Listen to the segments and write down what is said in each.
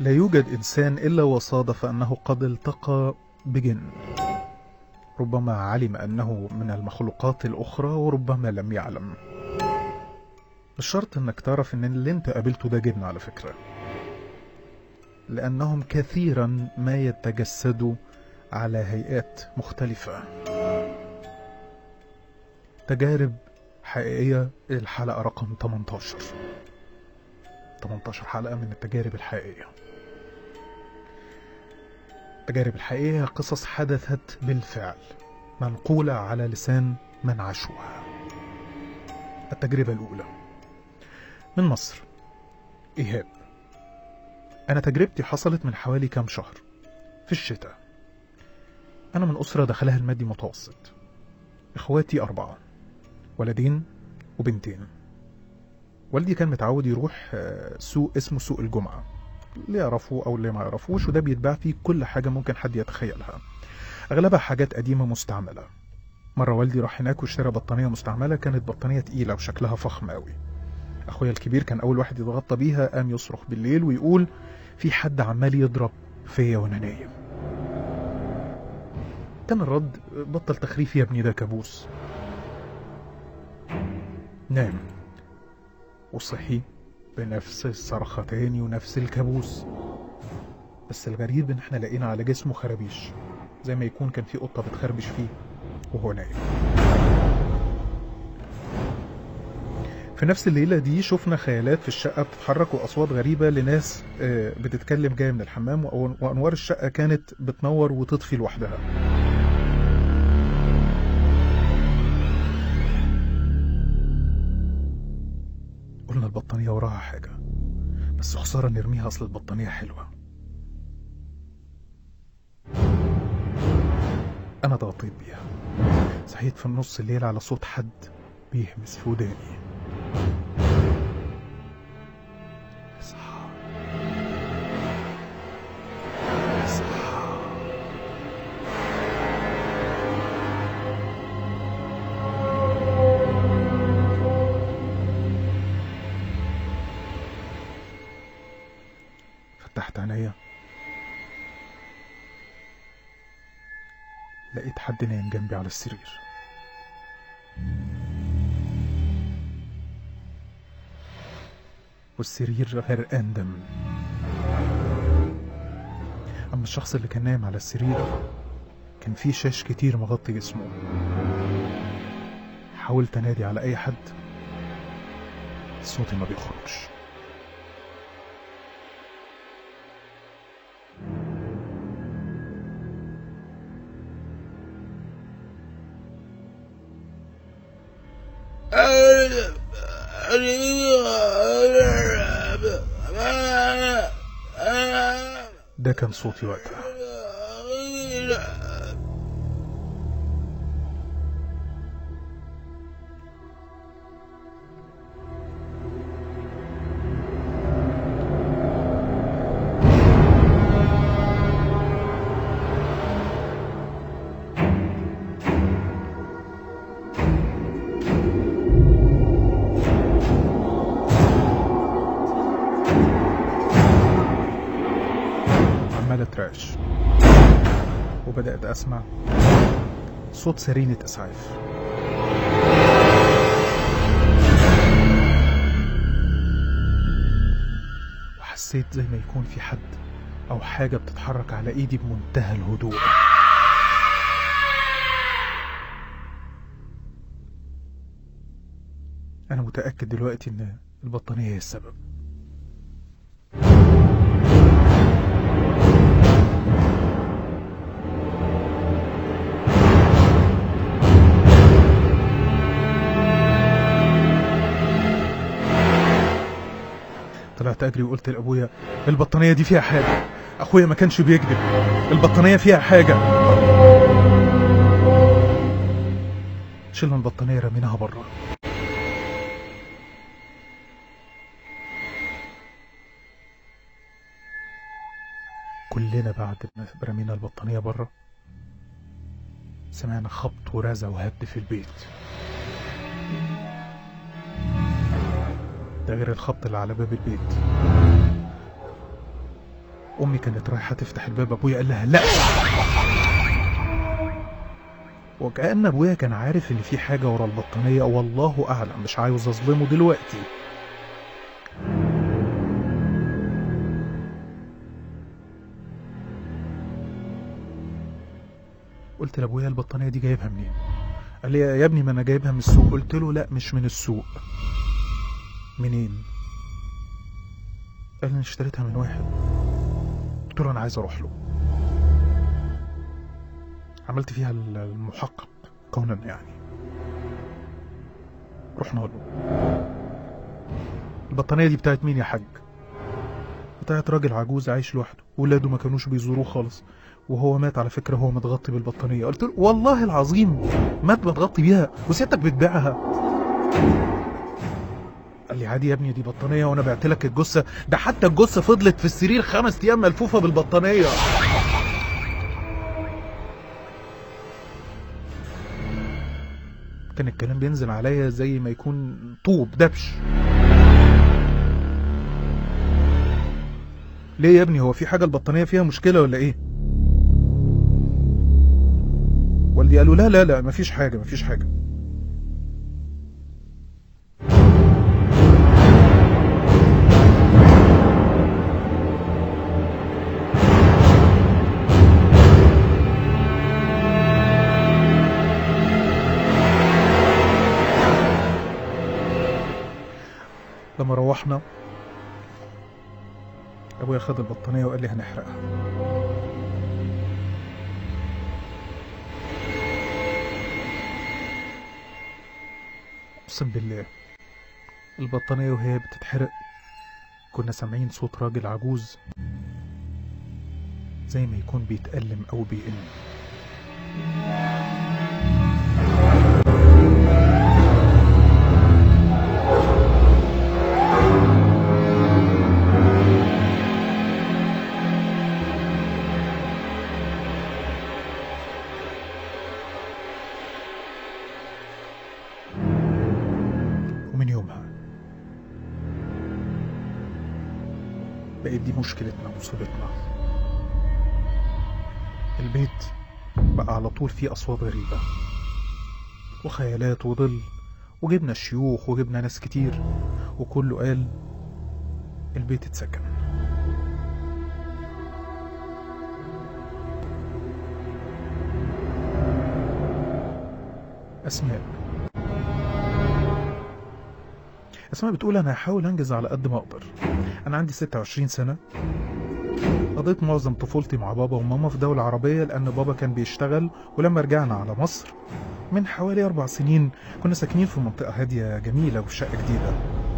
لا يوجد إنسان إلا وصادف أنه قد التقى بجن ربما علم أنه من المخلوقات الأخرى وربما لم يعلم مش شرط انك تعرف ان اللي انت قابلته ده جن على فكرة لأنهم كثيرا ما يتجسدوا على هيئات مختلفة تجارب حقيقية الحلقة رقم 18 18 حلقة من التجارب الحقيقية التجارب الحقيقية قصص حدثت بالفعل منقولة على لسان من عاشوها التجربة الأولى من مصر إيهاب أنا تجربتي حصلت من حوالي كام شهر في الشتاء أنا من أسرة دخلها المادي متوسط إخواتي أربعة ولدين وبنتين والدي كان متعود يروح آه، سوق اسمه سوق الجمعة اللي يعرفه أو اللي ما يعرفوش وده بيتباع فيه كل حاجة ممكن حد يتخيلها أغلبها حاجات قديمة مستعملة مرة والدي راح هناك واشترى بطانية مستعملة كانت بطانية تقيلة وشكلها فخم أوي أخويا الكبير كان أول واحد يتغطى بيها قام يصرخ بالليل ويقول في حد عمال يضرب فيا وأنا نايم كان الرد بطل تخريف يا ابني ده كابوس نام وصحي بنفس الصرخة تاني ونفس الكابوس بس الغريب ان احنا لقينا على جسمه خرابيش زي ما يكون كان في قطة بتخربش فيه وهو نايم في نفس الليلة دي شفنا خيالات في الشقة بتتحرك وأصوات غريبة لناس آه، بتتكلم جاية من الحمام وأ- وأنوار الشقة كانت بتنور وتطفي لوحدها قلنا البطانية وراها حاجة بس خسارة نرميها أصل البطانية حلوة أنا اتغطيت بيها صحيت في النص الليل على صوت حد بيهمس في وداني اصحى اصحى فتحت عينيا لقيت حد نايم جنبي على السرير والسرير غرقان دم أما الشخص اللي كان نايم على السرير كان فيه شاش كتير مغطي جسمه حاولت أنادي على أي حد صوتي ما بيخرجش ده كان صوتي وقتها عمال اترعش وبدأت أسمع صوت سرينة إسعاف وحسيت زي ما يكون في حد أو حاجة بتتحرك على إيدي بمنتهى الهدوء أنا متأكد دلوقتي إن البطانية هي السبب طلعت اجري وقلت لابويا البطانيه دي فيها حاجه اخويا ما كانش بيكذب البطانيه فيها حاجه شلنا البطانيه رميناها بره كلنا بعد ما رمينا البطانيه بره سمعنا خبط ورزع وهبد في البيت ده غير الخبط اللي على باب البيت امي كانت رايحه تفتح الباب ابويا قال لها لا وكأن ابويا كان عارف ان في حاجه ورا البطانيه والله اعلم مش عاوز اظلمه دلوقتي قلت لابويا البطانيه دي جايبها منين قال لي يا ابني ما انا جايبها من السوق قلت له لا مش من السوق منين قال لي انا اشتريتها من واحد قلت له انا عايز اروح له عملت فيها المحقق كونا يعني رحنا له البطانيه دي بتاعت مين يا حاج بتاعت راجل عجوز عايش لوحده ولاده ما كانوش بيزوروه خالص وهو مات على فكره هو متغطي بالبطانيه قلت له والله العظيم مات متغطي بيها وسيادتك بتبيعها قال لي عادي يا ابني دي بطانيه وانا بعت لك الجثه ده حتى الجثه فضلت في السرير خمس ايام ملفوفه بالبطانيه كان الكلام بينزل عليا زي ما يكون طوب دبش ليه يا ابني هو في حاجه البطانيه فيها مشكله ولا ايه والدي قالوا لا لا لا مفيش حاجه مفيش حاجه لما روحنا ابويا خد البطانيه وقال لي هنحرقها اقسم بالله البطانيه وهي بتتحرق كنا سامعين صوت راجل عجوز زي ما يكون بيتألم او بيئن ومن يومها بقت دي مشكلتنا ومصيبتنا البيت بقى على طول فيه أصوات غريبة وخيالات وظل وجبنا شيوخ وجبنا ناس كتير وكله قال البيت اتسكن أسماء أسماء بتقول أنا هحاول أنجز على قد ما أقدر أنا عندي 26 سنة قضيت معظم طفولتي مع بابا وماما في دولة عربية لأن بابا كان بيشتغل ولما رجعنا على مصر من حوالي أربع سنين كنا ساكنين في منطقة هادية جميلة وفي شقة جديدة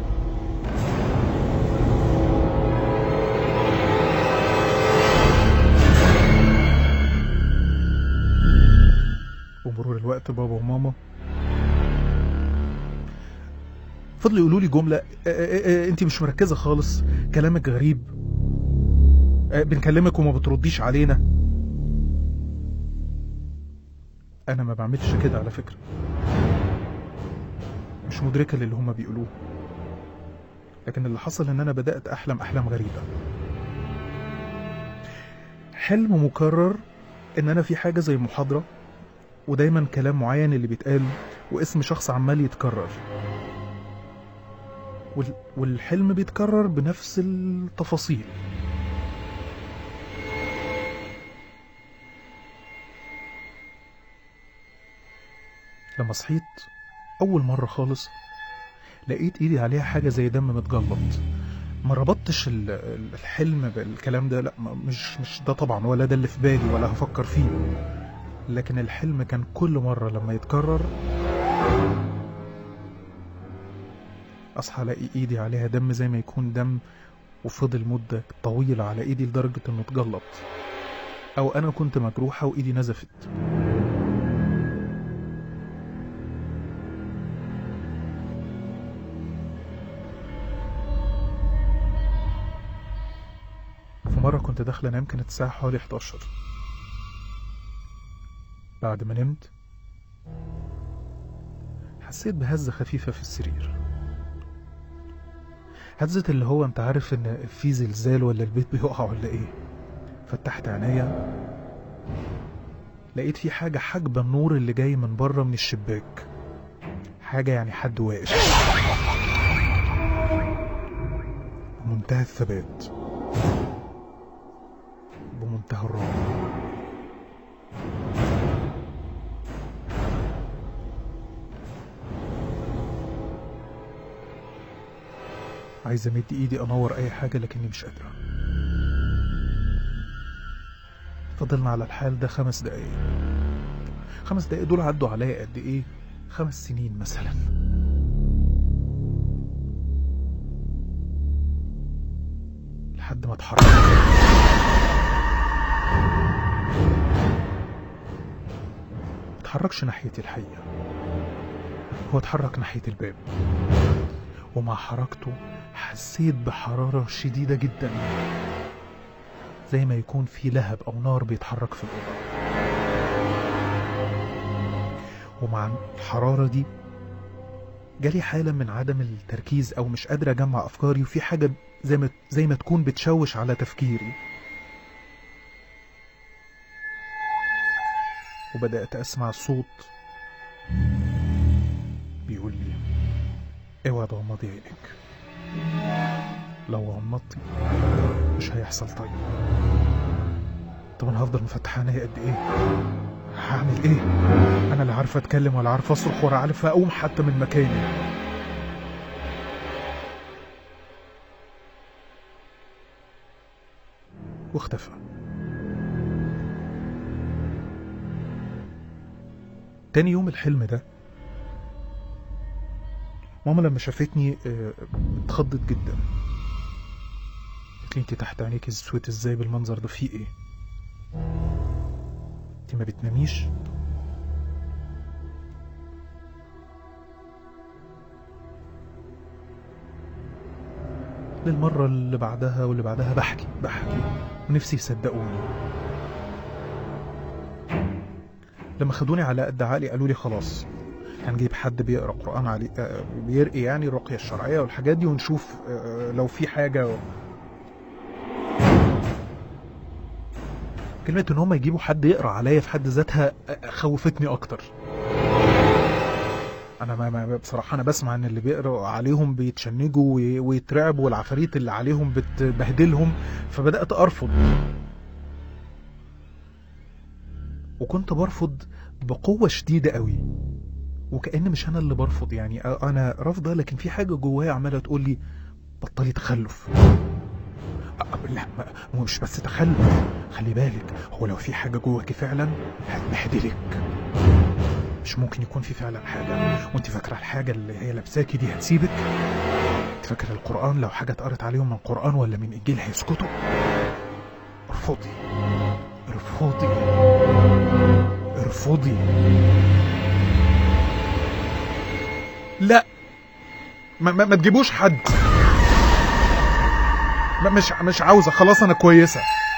ومرور الوقت بابا وماما فضلوا يقولوا لي جملة انت مش مركزة خالص كلامك غريب آه، بنكلمك وما بترديش علينا انا ما بعملش كده على فكرة مش مدركة للي هما بيقولوه لكن اللي حصل ان انا بدأت احلم احلام غريبة حلم مكرر ان انا في حاجة زي محاضرة ودايما كلام معين اللي بيتقال واسم شخص عمال يتكرر وال- والحلم بيتكرر بنفس التفاصيل لما صحيت أول مرة خالص لقيت إيدي عليها حاجة زي دم متجلط ما ربطتش ال- ال- الحلم بالكلام ده لا ما- مش مش ده طبعا ولا ده اللي في بالي ولا هفكر فيه لكن الحلم كان كل مرة لما يتكرر أصحى ألاقي إيدي عليها دم زي ما يكون دم وفضل مدة طويلة على إيدي لدرجة إنه اتجلط أو أنا كنت مجروحة وإيدي نزفت في مرة كنت داخلة أنام كانت الساعة حوالي 11 بعد ما نمت حسيت بهزة خفيفة في السرير هزة اللي هو انت عارف ان في زلزال ولا البيت بيقع ولا ايه فتحت عينيا لقيت في حاجة حاجبة النور اللي جاي من بره من الشباك حاجة يعني حد واقف بمنتهى الثبات بمنتهى الرعب عايز امد ايدي انور اي حاجة لكني مش قادرة فضلنا على الحال ده خمس دقايق خمس دقايق دول عدوا عليا قد ايه خمس سنين مثلا لحد ما اتحرك اتحركش ناحيتي الحقيقة هو اتحرك ناحية الباب ومع حركته حسيت بحرارة شديدة جدا زي ما يكون في لهب أو نار بيتحرك في الأوضة ومع الحرارة دي جالي حالة من عدم التركيز أو مش قادر أجمع أفكاري وفي حاجة زي ما زي ما تكون بتشوش على تفكيري وبدأت أسمع صوت بيقول لي اوعى تغمضي عينك لو غمضتي مش هيحصل طيب طب انا هفضل مفتح عينيا قد ايه هعمل ايه انا لا عارفه اتكلم ولا عارفه اصرخ ولا عارفه اقوم حتى من مكاني واختفى تاني يوم الحلم ده ماما لما شافتني آه، اتخضت جدا قالت لي انت تحت عينيك اسود ازاي بالمنظر ده في ايه انت ما بتناميش للمرة اللي بعدها واللي بعدها بحكي بحكي ونفسي يصدقوني لما خدوني على قد عقلي قالوا لي خلاص هنجيب حد بيقرا قران علي آه، بيرقي يعني الرقيه الشرعيه والحاجات دي ونشوف آه، لو في حاجه كلمه ان هم يجيبوا حد يقرا عليا في حد ذاتها آه، خوفتني اكتر انا ما ما بصراحه انا بسمع ان اللي بيقرا عليهم بيتشنجوا وي- ويترعبوا والعفاريت اللي عليهم بتبهدلهم فبدات ارفض وكنت برفض بقوه شديده قوي وكأن مش انا اللي برفض يعني انا رافضه لكن في حاجه جوايا عماله تقول لي بطلي تخلف أ- لا ما- هو مش بس تخلف خلي بالك هو لو في حاجه جواكي فعلا هتبهدلك مش ممكن يكون في فعلا حاجه وانت فاكره الحاجه اللي هي لابساكي دي هتسيبك انت فاكره القران لو حاجه اتقرت عليهم من القران ولا من انجيل هيسكتوا ارفضي ارفضي ارفضي لا ما, ما, ما تجيبوش حد ما مش مش عاوزه خلاص انا كويسه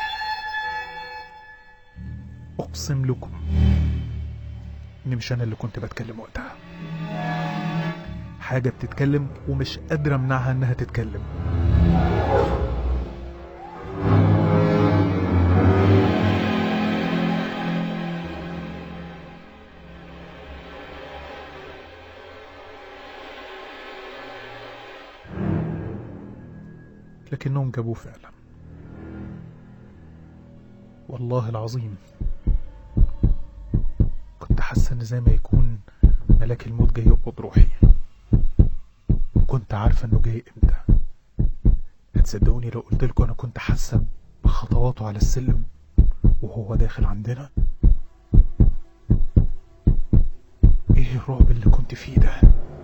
اقسم لكم ان مش انا اللي كنت بتكلم وقتها حاجه بتتكلم ومش قادره امنعها انها تتكلم لكنهم جابوه فعلا والله العظيم كنت حاسة ان زي ما يكون ملاك الموت جاي يقبض روحي كنت عارفة انه جاي امتى هتصدقوني لو قلت لكم انا كنت حاسة بخطواته على السلم وهو داخل عندنا ايه الرعب اللي كنت فيه ده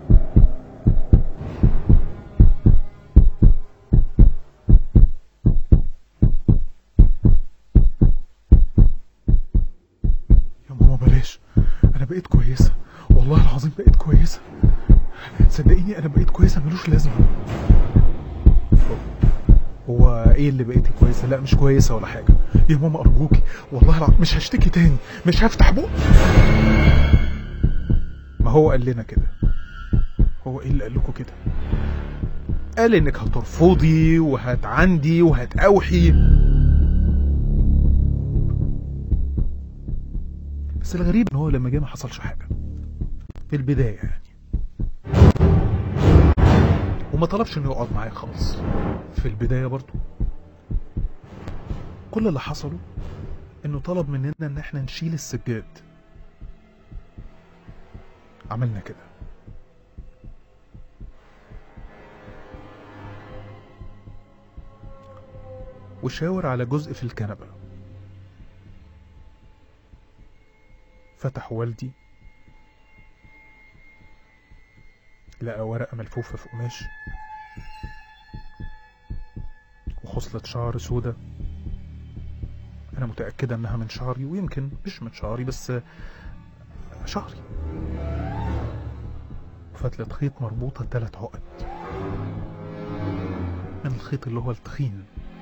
يا ماما بلاش انا بقيت كويسه والله العظيم بقيت كويسه صدقيني انا بقيت كويسه ملوش لازمه هو ايه اللي بقيتي كويسه لا مش كويسه ولا حاجه يا ماما ارجوكي والله العظيم مش هشتكي تاني مش هفتح بق ما هو قال لنا كده هو ايه اللي قال لكم كده قال انك هترفضي وهتعندي وهتأوحي بس الغريب ان هو لما جه ما حصلش حاجه في البدايه يعني وما طلبش انه يقعد معايا خالص في البدايه برضو كل اللي حصله انه طلب مننا ان احنا نشيل السجاد عملنا كده وشاور على جزء في الكنبة فتح والدي لقى ورقة ملفوفة في قماش وخصلة شعر سودة أنا متأكدة إنها من شعري ويمكن مش من شعري بس شعري وفتلة خيط مربوطة تلات عقد من الخيط اللي هو التخين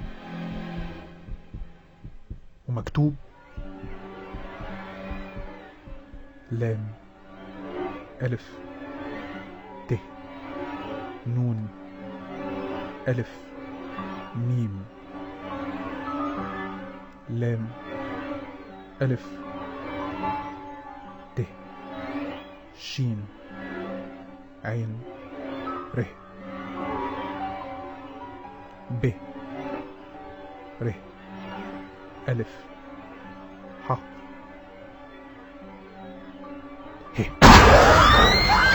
ومكتوب لام ألف ت نون ألف ميم لام ألف ت شين عين ر ب ر ألف ح ه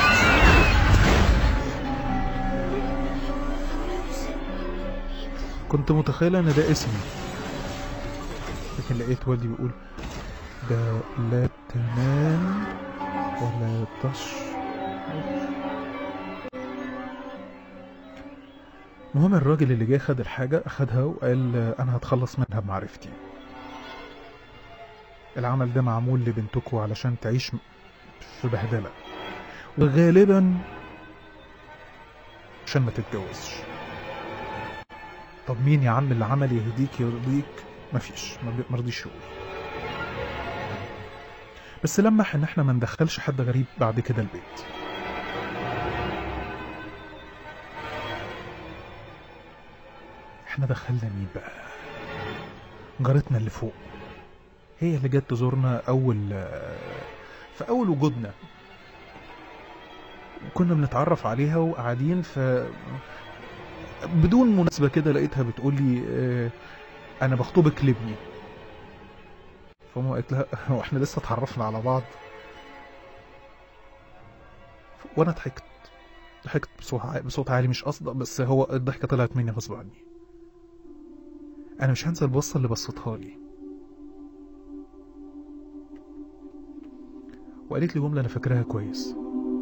كنت متخيلة ان ده اسمي لكن لقيت والدي بيقول ده لا تنام ولا تشرب المهم الراجل اللي جاي خد الحاجة أخدها وقال أنا هتخلص منها بمعرفتي العمل ده معمول لبنتكم علشان تعيش في بهدلة وغالبا عشان ما تتجوزش طب مين يا عم اللي عمل يهديك يرضيك مفيش ما بي- مرضيش يقول بس لمح ان احنا ما ندخلش حد غريب بعد كده البيت احنا دخلنا مين بقى جارتنا اللي فوق هي اللي جت تزورنا اول في اول وجودنا كنا بنتعرف عليها وقاعدين ف بدون مناسبة كده لقيتها بتقول لي آه، انا بخطبك لابني فماما قالت لها هو احنا لسه اتعرفنا على بعض وانا ضحكت ضحكت بصوت عالي, بصوت عالي مش قصد بس هو الضحكه طلعت مني غصب عني انا مش هنسى البصه اللي بصتها لي وقالت لي جمله انا فاكراها كويس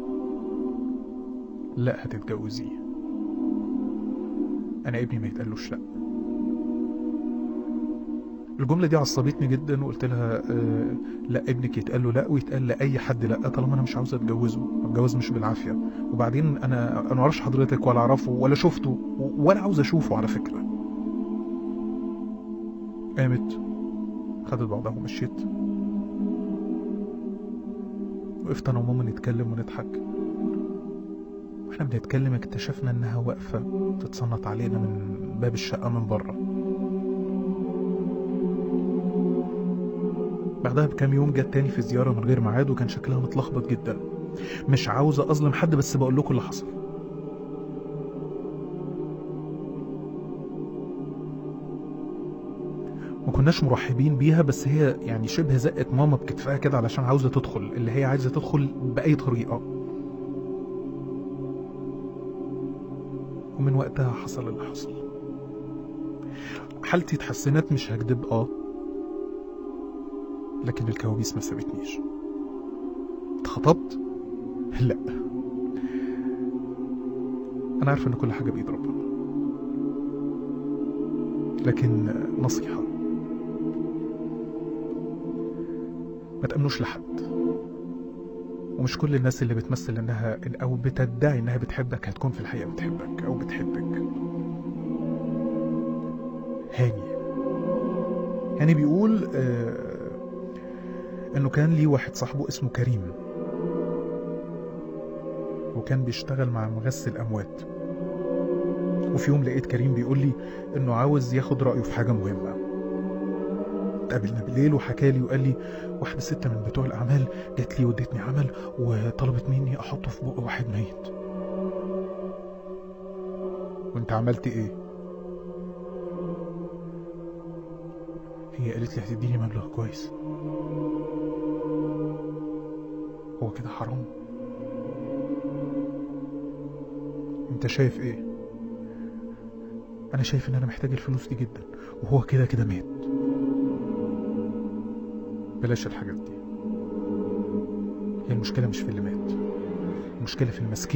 لا هتتجوزيه انا ابني ما يتقالوش لا الجمله دي عصبتني جدا وقلت لها آه لا ابنك يتقال له لا ويتقال لاي حد لا طالما انا مش عاوز اتجوزه اتجوز مش بالعافيه وبعدين انا انا ما اعرفش حضرتك ولا اعرفه ولا شفته ولا عاوز اشوفه على فكره قامت خدت بعضها ومشيت وقفت انا وماما نتكلم ونضحك واحنا بنتكلم اكتشفنا انها واقفه تتصنت علينا من باب الشقه من بره بعدها بكام يوم جت تاني في زيارة من غير ميعاد وكان شكلها متلخبط جدا مش عاوزة أظلم حد بس بقول لكم اللي حصل ما كناش مرحبين بيها بس هي يعني شبه زقت ماما بكتفها كده علشان عاوزة تدخل اللي هي عايزة تدخل بأي طريقة ومن وقتها حصل اللي حصل حالتي اتحسنت مش هكدب اه لكن الكوابيس ما سابتنيش اتخطبت لا انا عارف ان كل حاجه بايد ربنا لكن نصيحه ما تامنوش لحد ومش كل الناس اللي بتمثل انها او بتدعي انها بتحبك هتكون في الحقيقه بتحبك او بتحبك هاني هاني بيقول آه انه كان ليه واحد صاحبه اسمه كريم وكان بيشتغل مع مغسل اموات وفي يوم لقيت كريم بيقول لي انه عاوز ياخد رايه في حاجه مهمه اتقابلنا بالليل وحكى لي وقال لي واحدة ست من بتوع الأعمال جات لي وادتني عمل وطلبت مني أحطه في بق واحد ميت وانت عملت ايه؟ هي قالت لي هتديني مبلغ كويس هو كده حرام انت شايف ايه انا شايف ان انا محتاج الفلوس دي جدا وهو كده كده مات بلاش الحاجات دي هي المشكلة مش في اللي مات المشكلة في المسكين